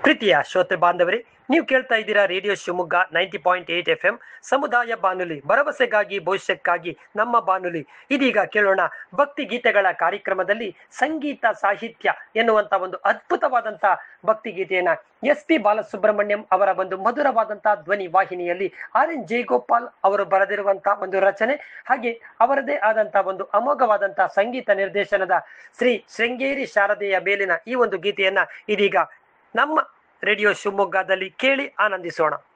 ಪ್ರೀತಿಯ ಶ್ರೋತೃ ಬಾಂಧವರೇ ನೀವು ಕೇಳ್ತಾ ಇದ್ದೀರಾ radio Shivamogga ninety point eight F M ಸಮುದಾಯ ಬಾನುಲಿ ಭರವಸೆಗಾಗಿ ಭವಿಷ್ಯಕ್ಕಾಗಿ ನಮ್ಮ ಬಾನುಲಿ ಇದೀಗ ಕೇಳೋಣ ಭಕ್ತಿ ಗೀತೆಗಳ ಕಾರ್ಯಕ್ರಮದಲ್ಲಿ ಸಂಗೀತ ಸಾಹಿತ್ಯ ಎನ್ನುವಂತ ಒಂದು ಅದ್ಭುತವಾದಂತ ಭಕ್ತಿ ಗೀತೆಯನ್ನ ಎಸ್ ಪಿ ಬಾಲಸುಬ್ರಹ್ಮಣ್ಯಂ ಅವರ ಒಂದು ಮಧುರವಾದಂತಹ ಧ್ವನಿ ವಾಹಿನಿಯಲ್ಲಿ ಆರ್ ಎನ್ ಜಯಗೋಪಾಲ್ ಅವರು ಬರೆದಿರುವಂತಹ ಒಂದು ರಚನೆ ಹಾಗೆ ಅವರದೇ ಆದಂತಹ ಒಂದು ಅಮೋಘವಾದಂತಹ ಸಂಗೀತ ನಿರ್ದೇಶನದ ಶ್ರೀ ಶೃಂಗೇರಿ ಶಾರದೆಯ ಮೇಲಿನ ಈ ಒಂದು ಗೀತೆಯನ್ನ ಇದೀಗ ನಮ್ಮ ರೇಡಿಯೋ ಶಿವಮೊಗ್ಗದಲ್ಲಿ ಕೇಳಿ ಆನಂದಿಸೋಣ